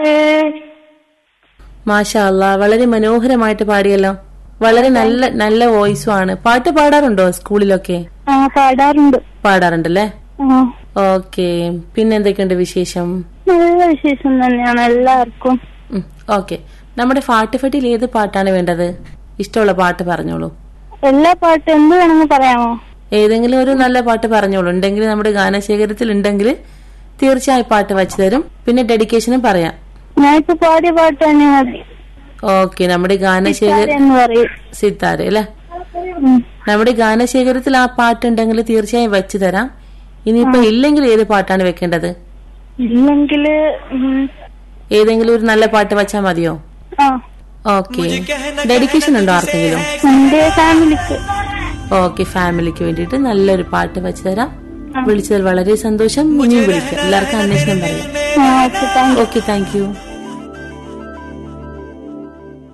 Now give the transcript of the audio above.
മാഷാ അല്ലാ വളരെ മനോഹരമായിട്ട് പാടിയല്ലോ വളരെ നല്ല നല്ല വോയിസും ആണ് പാട്ട് പാടാറുണ്ടോ സ്കൂളിലൊക്കെ ആ പാടാറുണ്ട് പാടാറുണ്ടല്ലേ ആ ഓക്കെ പിന്നെ എന്തൊക്കെയുണ്ട് വിശേഷം നല്ല വിശേഷം തന്നെയാണ് എല്ലാവർക്കും ഓക്കെ നമ്മുടെ ഫാട്ടിഫട്ടിയിൽ ഏത് പാട്ടാണ് വേണ്ടത് ഇഷ്ടമുള്ള പാട്ട് പറഞ്ഞോളൂ എല്ലാ പാട്ടും എന്ത് വേണമെന്ന് പറയാമോ ഏതെങ്കിലും ഒരു നല്ല പാട്ട് പറഞ്ഞോളൂ ഉണ്ടെങ്കിൽ നമ്മുടെ ഗാനശേഖരത്തിൽ ഉണ്ടെങ്കിൽ തീർച്ചയായും പാട്ട് വച്ചു തരും പിന്നെ ഡെഡിക്കേഷനും പറയാം ഞാനിപ്പോ പാടിയ പാട്ട് തന്നെ മതി ഓക്കെ നമ്മുടെ ഗാനശേഖര എന്ന് പറയും സിത്താര അല്ലെ ഉം. നമ്മുടെ ഗാനശേഖരത്തിൽ ആ പാട്ടുണ്ടെങ്കിൽ തീർച്ചയായും വെച്ചു തരാം ഇനിയിപ്പോ ഇല്ലെങ്കിൽ ഏത് പാട്ടാണ് വെക്കേണ്ടത് ഇല്ലെങ്കില് ഉം, ഏതെങ്കിലും ഒരു നല്ല പാട്ട് വെച്ചാൽ മതിയോ ആ ഓക്കെ ഡെഡിക്കേഷൻ ഉണ്ടോ ആർക്കെങ്കിലും എന്റെ ഫാമിലിക്ക് ഓക്കെ ഫാമിലിക്ക് വേണ്ടിയിട്ട് നല്ലൊരു പാട്ട് വെച്ചു തരാം വിളിച്ചതിൽ വളരെ സന്തോഷം ഇനിയും വിളിക്കാം എല്ലാവർക്കും അന്വേഷണം പറയാം ആ okay thank okay thank U